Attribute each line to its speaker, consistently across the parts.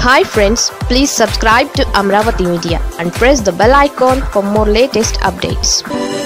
Speaker 1: hi friends please subscribe to Amaravati media and press the bell icon for more latest updates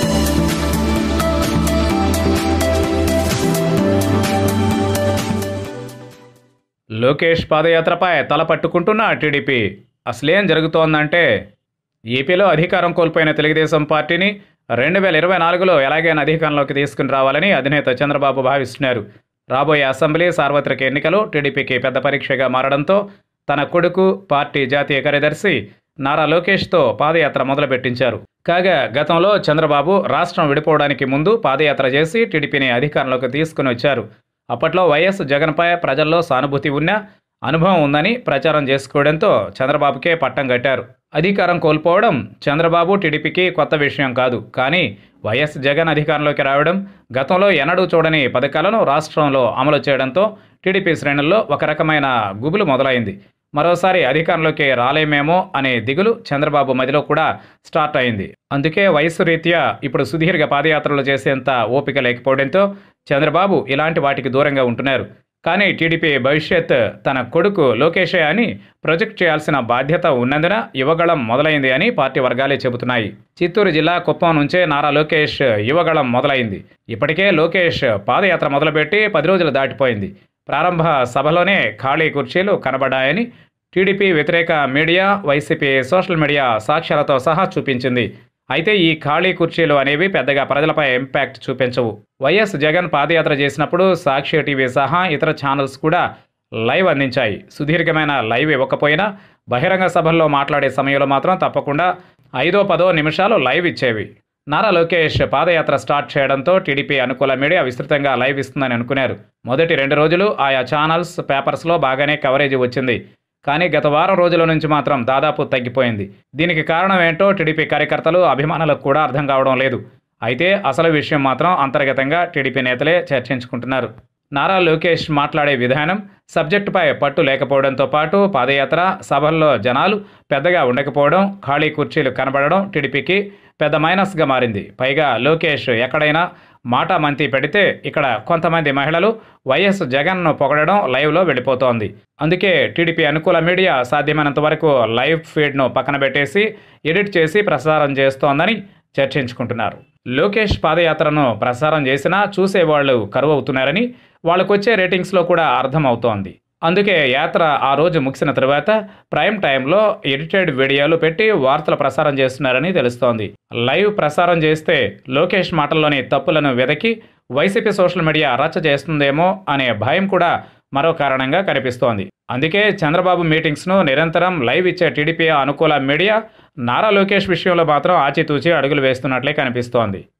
Speaker 2: Lokesh పాదయాత్రపై తల పట్టుకుంటున్న TDP అసలేం జరుగుతోందంటే ఏపీలో అధికారం కోల్పోయిన తెలుగుదేశం పార్టీని రెండు వేల ఇరవై నాలుగులో ఎలాగైనా అధికారంలోకి తీసుకుని రావాలని అధినేత చంద్రబాబు భావిస్తున్నారు రాబోయే అసెంబ్లీ సార్వత్రిక ఎన్నికలు టీడీపీకి పెద్ద పరీక్షగా మారడంతో తన కొడుకు పార్టీ జాతీయ కార్యదర్శి నారా లోకేష్తో పాదయాత్ర మొదలుపెట్టించారు కాగా గతంలో చంద్రబాబు రాష్ట్రం విడిపోవడానికి ముందు పాదయాత్ర చేసి టీడీపీని అధికారంలోకి తీసుకుని వచ్చారు అప్పట్లో వైఎస్ జగన్పై ప్రజల్లో సానుభూతి ఉన్నా అనుభవం ఉందని ప్రచారం చేసుకోవడంతో చంద్రబాబుకే పట్టం కట్టారు అధికారం కోల్పోవడం చంద్రబాబు టీడీపీకి కొత్త విషయం కాదు కానీ వైఎస్ జగన్ అధికారంలోకి రావడం గతంలో ఎన్నడూ చూడని పథకాలను రాష్ట్రంలో అమలు చేయడంతో టీడీపీ శ్రేణుల్లో ఒక రకమైన గుబులు మొదలైంది మరోసారి అధికారంలోకి రాలేమేమో అనే దిగులు చంద్రబాబు మదిలో కూడా స్టార్ట్ అయింది అందుకే వయసు రీత్యా ఇప్పుడు సుదీర్ఘ పాదయాత్రలు చేసేంత ఓపిక లేకపోవడంతో చంద్రబాబు ఇలాంటి వాటికి దూరంగా ఉంటున్నారు కానీ టీడీపీ భవిష్యత్ తన కొడుకు లోకేషే అని ప్రొజెక్ట్ చేయాల్సిన బాధ్యత ఉన్నందున యువగళం మొదలైంది అని పార్టీ వర్గాలే చెబుతున్నాయి చిత్తూరు జిల్లా కుప్పం నుంచే నారా లోకేష్ యువగళం మొదలైంది ఇప్పటికే లోకేష్ పాదయాత్ర మొదలుపెట్టి పది రోజులు దాటిపోయింది ప్రారంభ సభలోనే ఖాళీ కుర్చీలు కనబడ్డాయని టీడీపీ వ్యతిరేక మీడియా వైసీపీ సోషల్ మీడియా సాక్ష్యాలతో సహా చూపించింది అయితే ఈ ఖాళీ కుర్చీలు అనేవి పెద్దగా ప్రజలపై ఇంపాక్ట్ చూపించవు వైఎస్ జగన్ పాదయాత్ర చేసినప్పుడు సాక్షి టీవీ సహా ఇతర ఛానల్స్ కూడా లైవ్ అందించాయి సుదీర్ఘమైన లైవ్ ఇవ్వకపోయినా బహిరంగ సభల్లో మాట్లాడే సమయంలో మాత్రం తప్పకుండా ఐదో పదో నిమిషాలు లైవ్ ఇచ్చేవి నారా లోకేష్ పాదయాత్ర స్టార్ట్ చేయడంతో టీడీపీ అనుకూల మీడియా విస్తృతంగా లైవ్ ఇస్తుందని అనుకున్నారు మొదటి రెండు రోజులు ఆయా ఛానల్స్ పేపర్స్లో బాగానే కవరేజ్ వచ్చింది కానీ గత వారం రోజుల నుంచి మాత్రం దాదాపు తగ్గిపోయింది దీనికి కారణం ఏంటో టీడీపీ కార్యకర్తలు అభిమానులకు కూడా అర్థం కావడం లేదు అయితే అసలు విషయం మాత్రం అంతర్గతంగా టీడీపీ నేతలే చర్చించుకుంటున్నారు నారా లోకేష్ మాట్లాడే విధానం సబ్జెక్టుపై పట్టు లేకపోవడంతో పాటు పాదయాత్ర సభల్లో జనాలు పెద్దగా ఉండకపోవడం ఖాళీ కుర్చీలు కనబడడం టీడీపీకి పెద్ద మైనస్గా మారింది పైగా లోకేష్ ఎక్కడైనా మాట మంతి పెడితే ఇక్కడ కొంతమంది మహిళలు వైఎస్ జగన్ను పొగడడం లైవ్లో వెళ్ళిపోతోంది అందుకే టీడీపీ అనుకూల మీడియా సాధ్యమైనంత వరకు లైవ్ ఫీడ్ను పక్కన పెట్టేసి ఎడిట్ చేసి ప్రసారం చేస్తోందని చర్చించుకుంటున్నారు లోకేష్ పాదయాత్రను ప్రసారం చేసినా చూసేవాళ్ళు కరువు అవుతున్నారని వాళ్ళకొచ్చే రేటింగ్స్లో కూడా అర్థం అవుతోంది అందుకే యాత్ర ఆ రోజు ముగిసిన తరువాత ప్రైమ్ టైంలో ఎడిటెడ్ వీడియోలు పెట్టి వార్తలు ప్రసారం చేస్తున్నారని తెలుస్తోంది లైవ్ ప్రసారం చేస్తే లోకేష్ మాటల్లోని తప్పులను వెదకి వైసీపీ సోషల్ మీడియా రచ్చ చేస్తుందేమో అనే భయం కూడా మరో కారణంగా కనిపిస్తోంది అందుకే చంద్రబాబు మీటింగ్స్ను నిరంతరం లైవ్ ఇచ్చే టీడీపీ అనుకూల మీడియా నారా లోకేష్ విషయంలో మాత్రం ఆచితూచి అడుగులు వేస్తున్నట్లే కనిపిస్తోంది